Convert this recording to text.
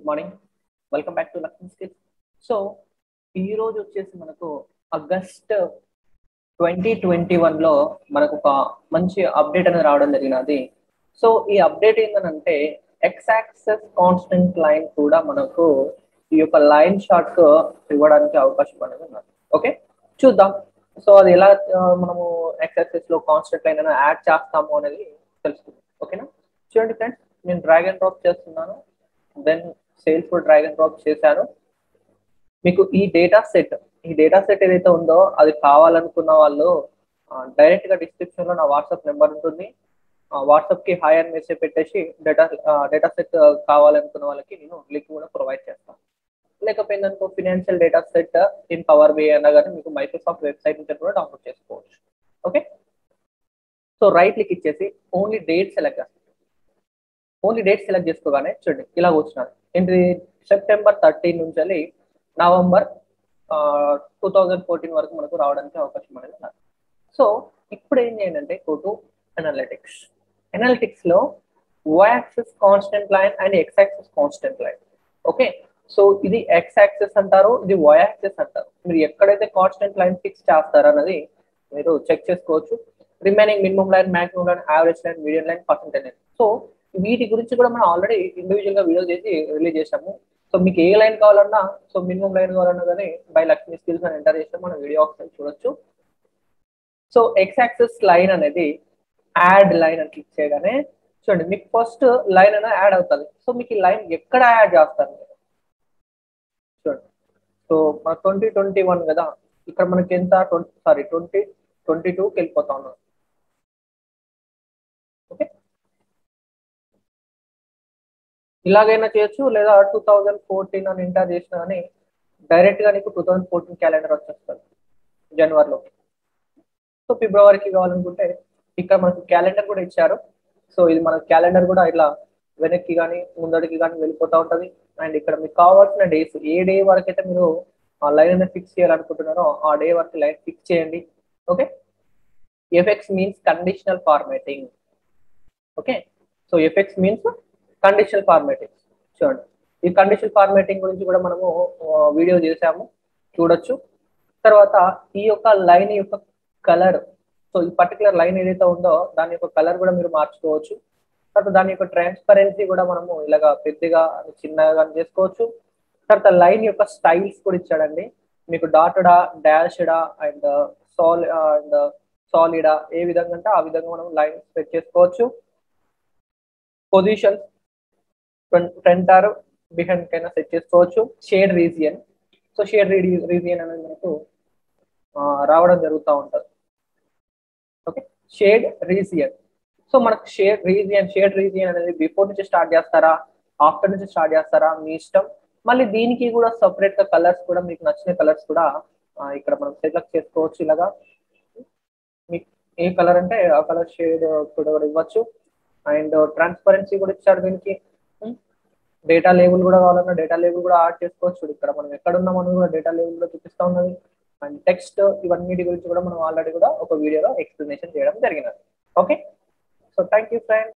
morning welcome back to Lakshmi skills so ఈ రోజు వచ్చేసి మనకు ఆగస్ట్ ట్వంటీ ట్వంటీ వన్లో మనకు ఒక మంచి అప్డేట్ అనేది రావడం జరిగినది సో ఈ అప్డేట్ ఏంటంటే ఎక్స్ యాక్సెస్ కాన్స్టెంట్ లైన్ కూడా మనకు ఈ యొక్క లైన్ షార్ట్ ఇవ్వడానికి అవకాశం అనేది ఉన్నది ఓకే చూద్దాం సో అది ఎలా ఆ, మనము ఎక్స్ యాక్సెస్ లో కాన్స్టెంట్ లైన్ అనేది యాడ్ చేస్తాము అనేది తెలుస్తుంది ఓకేనా చూడండి ఫ్రెండ్స్ నేను డ్రాగ్ అండ్ డ్రాప్ చేస్తున్నాను then cells full drag and drop చేశాను మీకు ఈ డేటా సెట్ ఈ డేటా సెట్ ఏదైతే ఉందో అది కావాలనుకున్న వాళ్ళు డైరెక్ట్ గా డిస్క్రిప్షన్ లో నా వాట్సాప్ నెంబర్ ఉంటుంది వాట్సాప్ కి హాయ్ అని మెసేజ్ పెట్టేసి డేటా డేటా సెట్ కావాలనుకున్న వాళ్ళకి నేను లింక్ కూడా ప్రొవైడ్ చేస్తాను లేకపోయింది అనుకో financial data set in Power B అన్నా కానీ మీకు మైక్రోసాఫ్ట్ వెబ్సైట్ నుంచి కూడా డౌన్లోడ్ చేసుకోవచ్చు ఓకే సో రైట్ క్లిక్ ఇచ్చేసి ఓన్లీ డేట్ సెలెక్ట్ చేస్తాను ఓన్లీ డేట్ సెలెక్ట్ చేసుకోగానే చూడండి ఇలా వచ్చినది ఏంటి సెప్టెంబర్ థర్టీన్ నుంచి వెళ్ళి నవంబర్ టూ థౌజండ్ ఫోర్టీన్ వరకు మనకు రావడానికి అవకాశం అనేది ఉన్నది సో ఇప్పుడు ఏం చేయండి అంటే గో టు అనలిటిక్స్ అనలిటిక్స్ లో Y axis constant line and X axis constant line okay so ఇది ఎక్స్ యాక్సెస్ అంటారు ఇది వై యాక్సెస్ అంటారు మీరు ఎక్కడైతే కాన్స్టెంట్ లైన్ ఫిక్స్ చేస్తారో అన్నది మీరు చెక్ చేసుకోవచ్చు remaining minimum line maximum line average line medium line percentage line so వీటి గురించి కూడా మనం ఆల్రెడీ ఇండివిజువల్ గా వీడియో చేసి రిలీజ్ చేసాము సో మీకు ఏ లైన్ కావాలన్నా సో మినిమం లైన్ కావాలన్నా కానీ బై లక్ష్మీ స్కిల్స్ అని ఎంటర్ చేస్తే మనం వీడియో ఆప్షన్ చూడొచ్చు సో ఎక్స్ యాక్సెస్ లైన్ అనేది యాడ్ లైన్ అని క్లిక్ చేయగానే చూడండి మీకు ఫస్ట్ లైన్ అనేది యాడ్ అవుతుంది సో మీకు ఈ లైన్ ఎక్కడ యాడ్ చేస్తారు మీరు చూడండి సో మన ట్వంటీ ట్వంటీ వన్ కదా ఇక్కడ మనకి ఎంత ట్వంటీ సారీ ట్వంటీ ట్వంటీ టూకి వెళ్ళిపోతా ఉన్నాం ఓకే ఇలాగైనా చేయొచ్చు లేదా టూ థౌజండ్ ఫోర్టీన్ అని ఎంటర్ చేసినా కానీ డైరెక్ట్ గా నీకు టూ థౌజండ్ ఫోర్టీన్ క్యాలెండర్ వచ్చేస్తుంది జనవరిలో సో ఫిబ్రవరికి కావాలనుకుంటే ఇక్కడ మనకు క్యాలెండర్ కూడా ఇచ్చారు సో ఇది మన క్యాలెండర్ కూడా ఇట్లా వెనక్కి కానీ ముందడికి కానీ వెళ్ళిపోతూ ఉంటుంది అండ్ ఇక్కడ మీకు కావాల్సిన డేస్ ఏ డే వరకు అయితే మీరు ఆ లైన్ అనేది ఫిక్స్ చేయాలనుకుంటున్నారో ఆ డే వరకు లైన్ ఫిక్స్ చేయండి okay effects means conditional formatting okay so effects means conditional formatting చూడండి ఈ కండిషనల్ ఫార్మేటింగ్ గురించి కూడా మనము వీడియో చేసాము చూడొచ్చు తర్వాత ఈ యొక్క లైన్ యొక్క కలర్ సో ఈ పర్టికులర్ లైన్ ఏదైతే ఉందో దాని యొక్క కలర్ కూడా మీరు మార్చుకోవచ్చు తర్వాత దాని యొక్క ట్రాన్స్పరెన్సీ కూడా మనము ఇలాగా పెద్దగా చిన్నగా చేసుకోవచ్చు తర్వాత లైన్ యొక్క స్టైల్స్ కూడా ఇచ్చాడండి మీకు డాటడా డాష్డా అండ్ సాల్ అండ్ సాలిడా ఏ విధంగా అంటే ఆ విధంగా మనం లైన్ సెట్ చేసుకోవచ్చు పొజిషన్ ఫ్రంట్ ఆర్ బిహైండ్ కైనా సెట్ చేసుకోవచ్చు shade region so shade region అనేది మనకు రావడం జరుగుతూ ఉంటుంది ఓకే షేడ్ రీజియన్ సో మనకు షేడ్ రీజియన్ షేడ్ రీజియన్ అనేది బిఫోర్ నుంచి స్టార్ట్ చేస్తారా ఆఫ్టర్ నుంచి స్టార్ట్ చేస్తారా మీ ఇష్టం మళ్ళీ దీనికి కూడా సపరేట్ గా కలర్స్ కూడా మీకు నచ్చిన కలర్స్ కూడా ఇక్కడ మనం సెలెక్ట్ చేసుకోవచ్చు ఇలాగా మీకు ఏ కలర్ అంటే ఆ కలర్ షేడ్ కూడా ఇవ్వచ్చు అండ్ ట్రాన్స్పరెన్సీ కూడా ఇచ్చారు దీనికి డేటా లేబుల్ కూడా కావాలన్నా డేటా లేబుల్ కూడా యాడ్ చేసుకోవచ్చు ఇక్కడ మనం ఎక్కడ ఉన్నాం అని కూడా డేటా లేబుల్ కూడా చూపిస్తా ఉన్నది అండ్ టెక్స్ట్ ఇవన్నిటి గురించి కూడా మనం ఆల్రెడీ కూడా ఒక వీడియోలో ఎక్స్ప్లెనేషన్ చేయడం జరిగినది okay so thank you friend